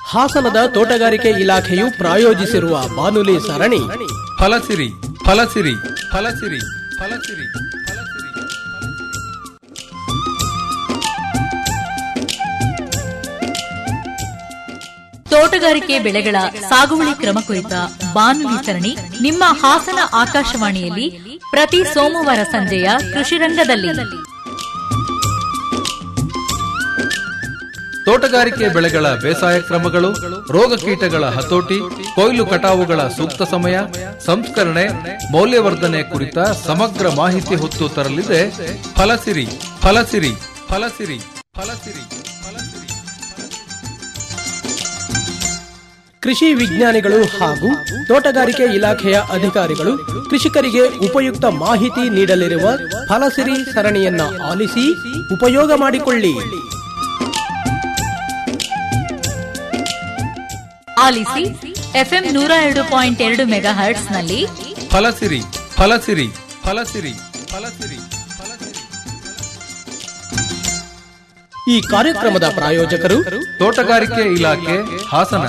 ಹಾಸನದ ತೋಟಗಾರಿಕೆ ಇಲಾಖೆಯು ಪ್ರಾಯೋಜಿಸಿರುವ ಬಾನುಲಿ ಸರಣಿ ಫಲಸಿರಿ ಫಲಸಿರಿ ಫಲಸಿರಿ ಫಲಸಿರಿ ಫಲಸಿರಿ ತೋಟಗಾರಿಕೆ ಬೆಳೆಗಳ ಸಾಗುವಳಿ ಕ್ರಮ ಕುರಿತ ಬಾನುಲಿ ಸರಣಿ ನಿಮ್ಮ ಹಾಸನ ಆಕಾಶವಾಣಿಯಲ್ಲಿ ಪ್ರತಿ ಸೋಮವಾರ ಸಂಜೆಯ ಕೃಷಿ ರಂಗದಲ್ಲಿ ತೋಟಗಾರಿಕೆ ಬೆಳೆಗಳ ಬೇಸಾಯ ಕ್ರಮಗಳು ರೋಗ ಕೀಟಗಳ ಹತೋಟಿ ಕೊಯ್ಲು ಕಟಾವುಗಳ ಸೂಕ್ತ ಸಮಯ ಸಂಸ್ಕರಣೆ ಮೌಲ್ಯವರ್ಧನೆ ಕುರಿತ ಸಮಗ್ರ ಮಾಹಿತಿ ಹೊತ್ತು ತರಲಿದೆ ಫಲಸಿರಿ ಫಲಸಿರಿ ಫಲಸಿರಿ ಫಲಸಿರಿ ಫಲಸಿರಿ ಕೃಷಿ ವಿಜ್ಞಾನಿಗಳು ಹಾಗೂ ತೋಟಗಾರಿಕೆ ಇಲಾಖೆಯ ಅಧಿಕಾರಿಗಳು ಕೃಷಿಕರಿಗೆ ಉಪಯುಕ್ತ ಮಾಹಿತಿ ನೀಡಲಿರುವ ಫಲಸಿರಿ ಸರಣಿಯನ್ನ ಆಲಿಸಿ ಉಪಯೋಗ ಮಾಡಿಕೊಳ್ಳಿ ಆಲಿಸಿ ಎಫ್ಎಂ ನೂರ ಎರಡು ಪಾಯಿಂಟ್ ಎರಡು ಮೆಗಾ ಹರ್ಟ್ಸ್ನಲ್ಲಿ ಫಲಸಿರಿ ಫಲಸಿರಿ ಫಲಸಿರಿ ಫಲಸಿರಿ ಫಲಸಿರಿ ಈ ಕಾರ್ಯಕ್ರಮದ ಪ್ರಾಯೋಜಕರು ತೋಟಗಾರಿಕೆ ಇಲಾಖೆ ಹಾಸನ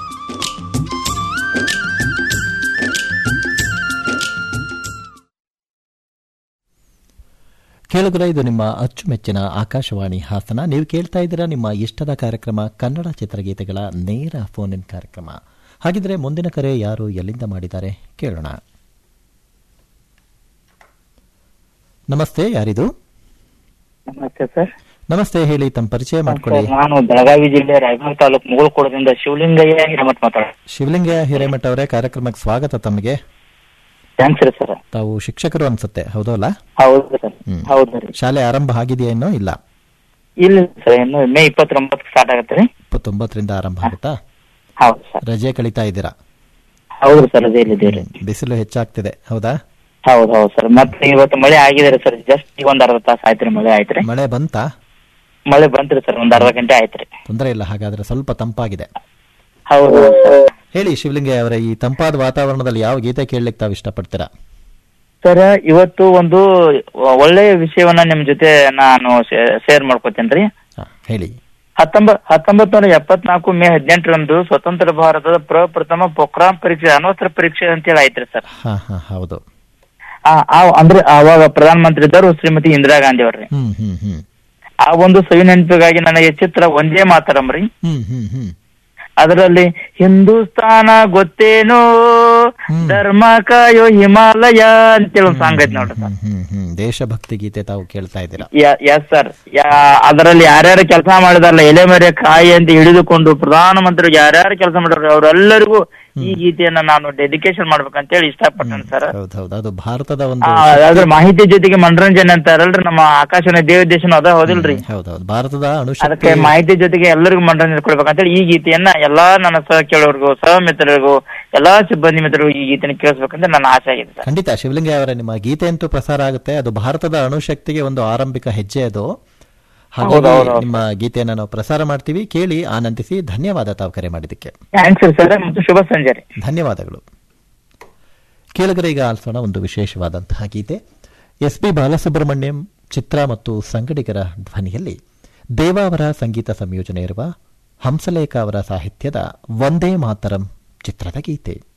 ಕೇಳುಗರ ಇದು ನಿಮ್ಮ ಅಚ್ಚುಮೆಚ್ಚಿನ ಆಕಾಶವಾಣಿ ಹಾಸನ ನೀವು ಕೇಳ್ತಾ ಇದ್ದೀರಾ ನಿಮ್ಮ ಇಷ್ಟದ ಕಾರ್ಯಕ್ರಮ ಕನ್ನಡ ಚಿತ್ರಗೀತೆಗಳ ನೇರ ಫೋನ್ ಇನ್ ಕಾರ್ಯಕ್ರಮ ಹಾಗಿದ್ರೆ ಮುಂದಿನ ಕರೆ ಯಾರು ಎಲ್ಲಿಂದ ಮಾಡಿದ್ದಾರೆ ಕೇಳೋಣ ನಮಸ್ತೆ ಯಾರಿದು ನಮಸ್ತೆ ಸರ್ ನಮಸ್ತೆ ಹೇಳಿ ತಮ್ಮ ಪರಿಚಯ ಮಾಡ್ಕೊಳ್ಳಿ ನಾನು ಬೆಳಗಾವಿ ಜಿಲ್ಲೆ ರಾಯಬಾಗ್ ತಾಲೂಕು ಮುಗುಳ್ಕೋಡದಿಂದ ಶಿವಲಿಂಗಯ್ಯ ಹಿರೇಮಠ ಮಾತಾಡ ಶಿವಲಿಂಗ ಹಿರೇಮಠ ಅವರೇ ಕಾರ್ಯಕ್ರಮಕ್ಕೆ ಸ್ವಾಗತ ತಮಗೆ ಥ್ಯಾಂಕ್ಸ್ ರೀ ಸರ್ ತಾವು ಶಿಕ್ಷಕರು ಅನ್ಸುತ್ತೆ ಹೌದಲ್ಲ ಹೌದು ಸರ್ ಹ್ಮ್. ಹೌದು ರೀ ಶಾಲೆ ಆರಂಭ ಆಗಿದೆಯೇನೋ ಇಲ್ಲ ಇಲ್ಲ ಸರ್ ಇನ್ನು ಮೇ ಇಪ್ಪತ್ತೊಂಬತ್ತಕ್ಕೆ ಸ್ಟಾರ್ಟ್ ಆಗತ್ತೆ ರೀ ಇಪ್ಪತ್ತೊಂಬತ್ತರಿಂದ ಆರಂಭ ಆಗುತ್ತಾ ಹೌದು ಸರ್ ರಜೆ ಕಳೀತಾ ಇದ್ದೀರಾ ಹೌದು ಸರ್ ಅದೇ ಇದೆ ರೀ ಬಿಸಿಲು ಹೆಚ್ಚಾಗ್ತಿದೆ ಹೌದಾ ಹೌದು ಹೌದು ಸರ್ ಮತ್ತೆ ಇವತ್ತು ಮಳೆ ಆಗಿದೆ ರೀ ಸರ್ ಜಸ್ಟ್ ಈಗ ಒಂದ್ ಅರ್ಧ ತಾಸು ಆಯ್ತು ರೀ ಮಳೆ ಆಯ್ತು ರೀ ಮಳೆ ಬಂತಾ ಮಳೆ ಬಂತ್ರಿ ಸರ್ ಒಂದ್ ಅರ್ಧ ಗಂಟೆ ಆಯ್ತು ರೀ ತೊಂದರೆ ಇಲ್ಲ ಹಾಗಾದ್ರೆ ಸ್ವಲ್ಪ ತಂಪಾಗಿದೆ ಹೌದು ಹೌದು ಸರ್ ಹೇಳಿ ಶಿವಲಿಂಗಯ್ಯ ಅವರ ಈ ತಂಪಾದ ವಾತಾವರಣದಲ್ಲಿ ಯಾವ ಗೀತೆ ಕೇಳಲಿಕ್ಕೆ ತಾವು ಇಷ್ಟಪಡ್ತೀರಾ ಸರ್ ಇವತ್ತು ಒಂದು ಒಳ್ಳೆಯ ವಿಷಯವನ್ನ ನಿಮ್ ಜೊತೆ ನಾನು ಶೇರ್ ಮಾಡ್ಕೋತೇನೆ ರೀ ಹಾ, ಹೇಳಿ ಹತ್ತೊಂಬತ್ ಹತ್ತೊಂಬತ್ ನೂರ ಎಪ್ಪತ್ನಾಲ್ಕು ಮೇ ಹದಿನೆಂಟರಂದು ಸ್ವತಂತ್ರ ಭಾರತದ ಪ್ರಪ್ರಥಮ ಪೊಕ್ರಾನ್ ಪರೀಕ್ಷೆ ಅಣುವಸ್ತ್ರ ಪರೀಕ್ಷೆ ಅಂತೇಳಿ ಆಯ್ತ್ರಿ ಸರ್ ಹಾ ಹಾ ಹೌದು ಆ ಆ- ಅಂದ್ರೆ ಅವಾಗ ಪ್ರಧಾನ ಮಂತ್ರಿ ಇದ್ದರು ಶ್ರೀಮತಿ ಇಂದಿರಾ ಗಾಂಧಿ ಅವ್ರಿ ಹ್ಮ್ ಹ್ಮ್ ಹ್ಮ್ ಆ ಒಂದು ಸವಿ ನೆನಪಿಗಾಗಿ ನನಗೆ ಚಿತ್ರ ಒಂದೇ ಮಾತರಂ ರೀ ಹ್ಮ್ ಹ್ಮ್ ಹ್ಮ್ ಅದರಲ್ಲಿ ಹಿಂದೂಸ್ತಾನ ಗೊತ್ತೇನೋ ಹ್ಮ್. ಧರ್ಮ ಕಾಯೋ ಹಿಮಾಲಯ ಅಂತೇಳಿ ಒಂದು ಸಾಂಗ್ ಐತಿ ನೋಡ್ರಿ ಹ್ಮ್ ಹ್ಮ್ ಹ್ಮ್ ದೇಶಭಕ್ತಿ ಗೀತೆ ತಾವು ಕೇಳ್ತಾ ಇದ್ದೀರಾ ಎಸ್ ಸರ್ ಅದರಲ್ಲಿ ಯಾರ್ಯಾರು ಕೆಲಸ ಮಾಡಿದಾರಲ್ಲ ಎಲೆ ಮರೆ ಕಾಯಿ ಅಂತ ಹಿಡಿದುಕೊಂಡು ಪ್ರಧಾನಮಂತ್ರಿ ಯಾರ್ಯಾರು ಕೆಲಸ ಮಾಡಿದ್ರು ಅವರೆಲ್ಲರಿಗೂ ಈ ಗೀತೆಯನ್ನ ನಾನು ಡೆಡಿಕೇಶನ್ ಮಾಡ್ಬೇಕಂತೇಳಿ ಇಷ್ಟಪಟ್ಟೇನೆ ಸರ್ ಹೌದು ಹೌದು ಅದು ಭಾರತದ ಒಂದು ಆ, ಅದ್ರ ಮಾಹಿತಿ ಜೊತೆಗೆ ಮನರಂಜನೆ ಅಂತಾರಲ್ರಿ ನಮ್ಮ ಆಕಾಶನ ದೇವ ದೇಶನ ಅದ ಹೌದಿಲ್ರಿ ಹೌದು ಹೌದು ಭಾರತದ ಅದಕ್ಕೆ ಅಣುಶಕ್ತಿ ಮಾಹಿತಿ ಜೊತೆಗೆ ಎಲ್ಲರಿಗೂ ಮನರಂಜನೆ ಕೊಡ್ಬೇಕಂತೇಳಿ ಈ ಗೀತೆಯನ್ನ ಎಲ್ಲಾ ನನ್ನ ಸಹ ಕೇಳೋರ್ಗು ಸಹ ಮಿತ್ರರಿಗೂ ಎಲ್ಲಾ ಸಿಬ್ಬಂದಿ ಮಿತ್ರರಿಗೂ ಈ ಗೀತೆನ ಕೇಳಿಸ್ಬೇಕಂತ ನನ್ನ ಆಸೆ ಆಗಿದೆ ಸರ್ ಖಂಡಿತ ಶಿವಲಿಂಗಯ್ಯ ಅವರ ನಿಮ್ಮ ಗೀತೆ ಅಂತೂ ಪ್ರಸಾರ ಆಗುತ್ತೆ ಅದು ಭಾರತದ ಅಣುಶಕ್ತಿಗೆ ಒಂದು ಆರಂಭಿಕ ಹೆಜ್ಜೆ ಅದು ಹಾಗಾಗಿ ಹೌದು, ಹೌದು, ಹೌದು. ನಿಮ್ಮ ಗೀತೆಯನ್ನು ನಾವು ಪ್ರಸಾರ ಮಾಡ್ತೀವಿ ಕೇಳಿ ಆನಂದಿಸಿ ಧನ್ಯವಾದ ತಾವು ಕರೆ ಮಾಡಿದ್ದಕ್ಕೆ ಥ್ಯಾಂಕ್ಸ್ ಸರ್ ಮತ್ತು ಶುಭ ಸಂಜೆ ರೀ ಧನ್ಯವಾದಗಳು ಕೇಳಿದರೆ ಈಗ ಆಲಿಸೋಣ ಒಂದು ವಿಶೇಷವಾದಂತಹ ಗೀತೆ ಎಸ್ ಪಿ ಬಾಲಸುಬ್ರಹ್ಮಣ್ಯಂ ಚಿತ್ರ ಮತ್ತು ಸಂಗಡಿಗರ ಧ್ವನಿಯಲ್ಲಿ ದೇವಾ ಅವರ ಸಂಗೀತ ಸಂಯೋಜನೆ ಇರುವ ಹಂಸಲೇಖ ಅವರ ಸಾಹಿತ್ಯದ ಒಂದೇ ಮಾತರಂ ಚಿತ್ರದ ಗೀತೆ